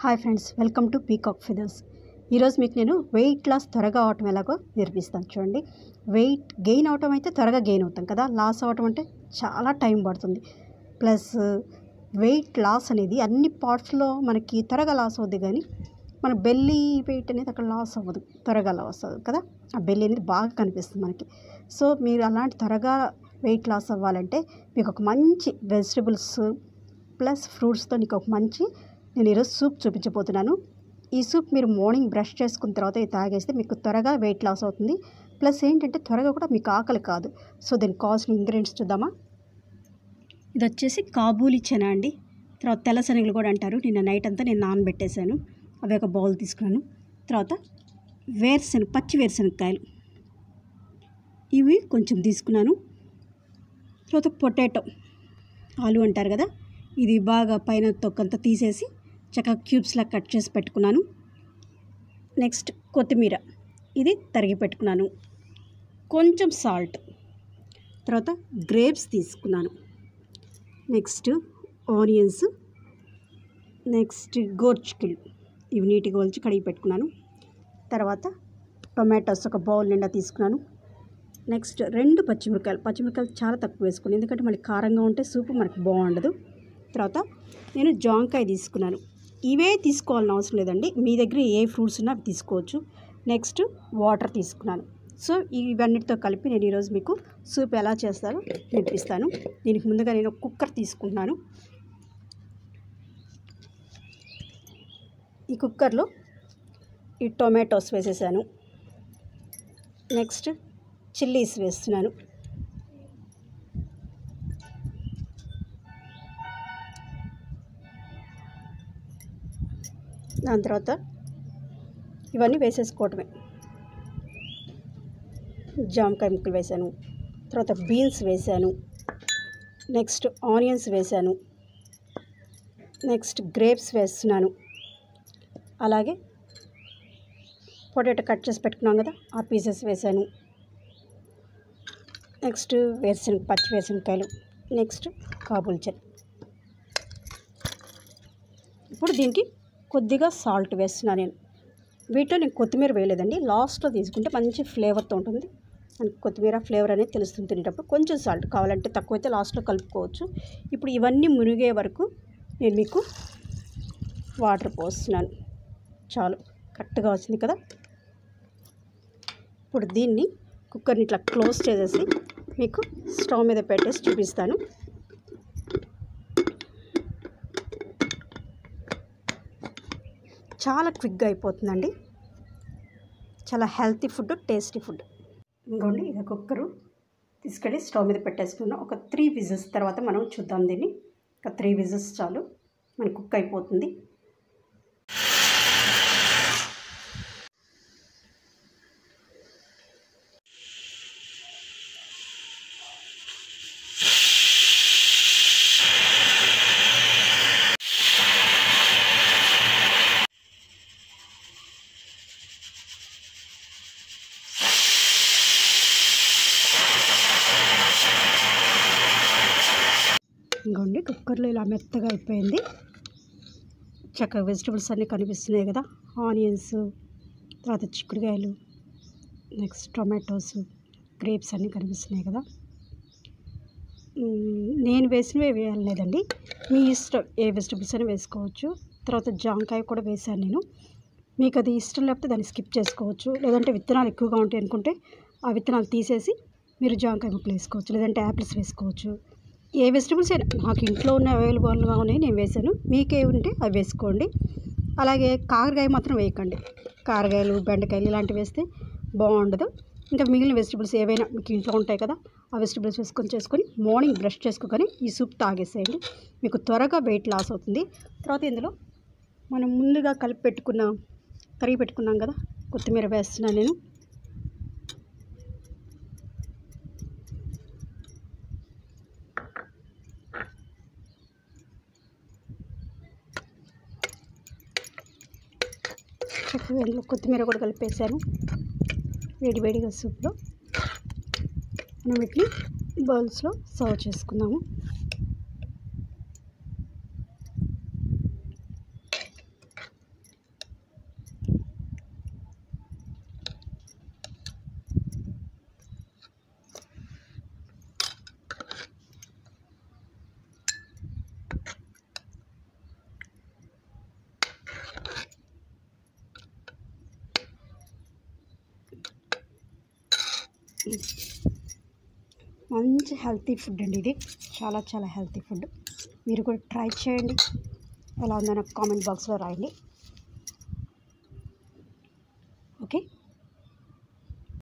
hi friends welcome to peacock feathers ఈరోజు మీకు నేను వెయిట్ లాస్ త్వరగా అవటం ఎలాగో నేర్పిస్తాను చూడండి వెయిట్ గెయిన్ అవటం అయితే త్వరగా గెయిన్ అవుతాం కదా లాస్ అవటం అంటే చాలా టైం పడుతుంది ప్లస్ వెయిట్ లాస్ అనేది అన్ని పార్ట్స్లో మనకి త్వరగా లాస్ అవుద్ది కానీ మన బెల్లీ వెయిట్ అనేది అక్కడ లాస్ అవ్వదు త్వరగా లాస్ అవ్వదు కదా ఆ బెల్లీ అనేది బాగా కనిపిస్తుంది మనకి సో మీరు అలాంటి త్వరగా వెయిట్ లాస్ అవ్వాలంటే మీకు ఒక మంచి వెజిటబుల్స్ ప్లస్ ఫ్రూట్స్తో నీకు ఒక మంచి నేను ఈరోజు సూప్ చూపించబోతున్నాను ఈ సూప్ మీరు మార్నింగ్ బ్రష్ చేసుకున్న తర్వాత ఇది తాగేస్తే మీకు త్వరగా వెయిట్ లాస్ అవుతుంది ప్లస్ ఏంటంటే త్వరగా కూడా మీకు ఆకలి కాదు సో దీనికి కావాల్సిన ఇంగ్రీడియంట్స్ చూద్దామా ఇది వచ్చేసి కాబూలి చెనా అండి తర్వాత తెల్ల శనగలు కూడా అంటారు నిన్న నైట్ అంతా నేను నానబెట్టేశాను అవి ఒక బౌల్ తీసుకున్నాను తర్వాత వేరుశనగ పచ్చి వేరుశనగకాయలు ఇవి కొంచెం తీసుకున్నాను తర్వాత పొటాటో ఆలు అంటారు కదా ఇది బాగా పైన తొక్కంతా తీసేసి చక్కగా క్యూబ్స్లా కట్ చేసి పెట్టుకున్నాను నెక్స్ట్ కొత్తిమీర ఇది తరిగి పెట్టుకున్నాను కొంచెం సాల్ట్ తర్వాత గ్రేప్స్ తీసుకున్నాను నెక్స్ట్ ఆనియన్స్ నెక్స్ట్ గోర్చుకిలు ఇవి నీట్గా ఒలిచి కడిగి పెట్టుకున్నాను తర్వాత టొమాటోస్ ఒక బౌల్ నిండా తీసుకున్నాను నెక్స్ట్ రెండు పచ్చిమిరకాయలు పచ్చిమిరకాయలు చాలా తక్కువ వేసుకున్నాను ఎందుకంటే మళ్ళీ కారంగా ఉంటే సూపు మనకు బాగుండదు తర్వాత నేను జాంకాయ తీసుకున్నాను ఇవే తీసుకోవాలని అవసరం లేదండి మీ దగ్గర ఏ ఫ్రూట్స్ ఉన్నా అవి తీసుకోవచ్చు నెక్స్ట్ వాటర్ తీసుకున్నాను సో ఇవన్నిటితో కలిపి నేను ఈరోజు మీకు సూప్ ఎలా చేస్తారో నేర్పిస్తాను దీనికి ముందుగా నేను కుక్కర్ తీసుకుంటున్నాను ఈ కుక్కర్లో ఈ టొమాటోస్ వేసేసాను నెక్స్ట్ చిల్లీస్ వేస్తున్నాను దాని తర్వాత ఇవన్నీ వేసేసుకోవటమే జామకాయ ముక్కలు వేసాను తర్వాత బీన్స్ వేసాను నెక్స్ట్ ఆనియన్స్ వేసాను నెక్స్ట్ గ్రేప్స్ వేస్తున్నాను అలాగే పొటాటో కట్ చేసి పెట్టుకున్నాం కదా ఆ పీసెస్ వేసాను నెక్స్ట్ వేరుశనగ పచ్చి వేరుశనగకాయలు నెక్స్ట్ కాబుల్ చెన్ ఇప్పుడు దీనికి కొద్దిగా సాల్ట్ వేస్తున్నాను నేను వీటిలో నేను కొత్తిమీర వేయలేదండి లాస్ట్లో తీసుకుంటే మంచి ఫ్లేవర్తో ఉంటుంది మనకి కొత్తిమీర ఫ్లేవర్ అనేది తెలుస్తుంది తినేటప్పుడు కొంచెం సాల్ట్ కావాలంటే తక్కువైతే లాస్ట్లో కలుపుకోవచ్చు ఇప్పుడు ఇవన్నీ మునిగే వరకు నేను మీకు వాటర్ పోస్తున్నాను చాలు కరెక్ట్గా వచ్చింది కదా ఇప్పుడు దీన్ని కుక్కర్ని ఇట్లా క్లోజ్ చేసేసి మీకు స్టవ్ మీద పెట్టేసి చూపిస్తాను చాలా క్విక్గా అయిపోతుందండి చాలా హెల్తీ ఫుడ్ టేస్టీ ఫుడ్ ఇంకోండి ఇక కుక్కరు తీసుకెళ్ళి స్టవ్ మీద పెట్టేసుకున్నాం ఒక త్రీ విజిల్స్ తర్వాత మనం చూద్దాం దీన్ని ఒక త్రీ విజిల్స్ చాలు మన కుక్ అయిపోతుంది ఇంకోండి కుక్కర్లో ఇలా మెత్తగా అయిపోయింది చక్కగా వెజిటబుల్స్ అన్నీ కనిపిస్తున్నాయి కదా ఆనియన్స్ తర్వాత చిక్కుడుకాయలు నెక్స్ట్ టొమాటోస్ గ్రేప్స్ అన్నీ కనిపిస్తున్నాయి కదా మ్మ్, నేను వేసినవే వేయలేదండి మీ ఇష్టం ఏ వెజిటబుల్స్ అయినా వేసుకోవచ్చు తర్వాత జాంకాయ కూడా వేశాను నేను మీకు అది ఇష్టం లేకపోతే దాన్ని స్కిప్ చేసుకోవచ్చు లేదంటే విత్తనాలు ఎక్కువగా ఉంటాయి అనుకుంటే ఆ విత్తనాలు తీసేసి మీరు జాంకాయ ముక్కలు వేసుకోవచ్చు లేదంటే యాపిల్స్ వేసుకోవచ్చు ఏ వెజిటబుల్స్ అయినా నాకు ఇంట్లో ఉన్న అవైలబుల్గా ఉన్నాయి నేను వేసాను మీకే ఉంటే అవి వేసుకోండి అలాగే కాకరకాయ మాత్రం వేయకండి కాకరకాయలు బెండకాయలు ఇలాంటివి వేస్తే బాగుండదు ఇంకా మిగిలిన వెజిటబుల్స్ ఏవైనా మీకు ఇంట్లో ఉంటాయి కదా ఆ వెజిటబుల్స్ వేసుకొని చేసుకొని మార్నింగ్ బ్రష్ చేసుకోగానే ఈ సూప్ తాగేసేయండి మీకు త్వరగా వెయిట్ లాస్ అవుతుంది తర్వాత ఇందులో మనం ముందుగా కలిపి పెట్టుకున్న కరిగి పెట్టుకున్నాం కదా కొత్తిమీర వేస్తున్నాను నేను చక్కగా ఇందులో కొత్తిమీర కూడా కలిపేసాను వేడి వేడిగా సూప్లో మనం వీటిని బౌల్స్లో సర్వ్ చేసుకుందాము మంచి హెల్తీ ఫుడ్ అండి ఇది చాలా చాలా హెల్తీ ఫుడ్ మీరు కూడా ట్రై చేయండి ఎలా ఉందో నాకు కామెంట్ బాక్స్లో రాయండి ఓకే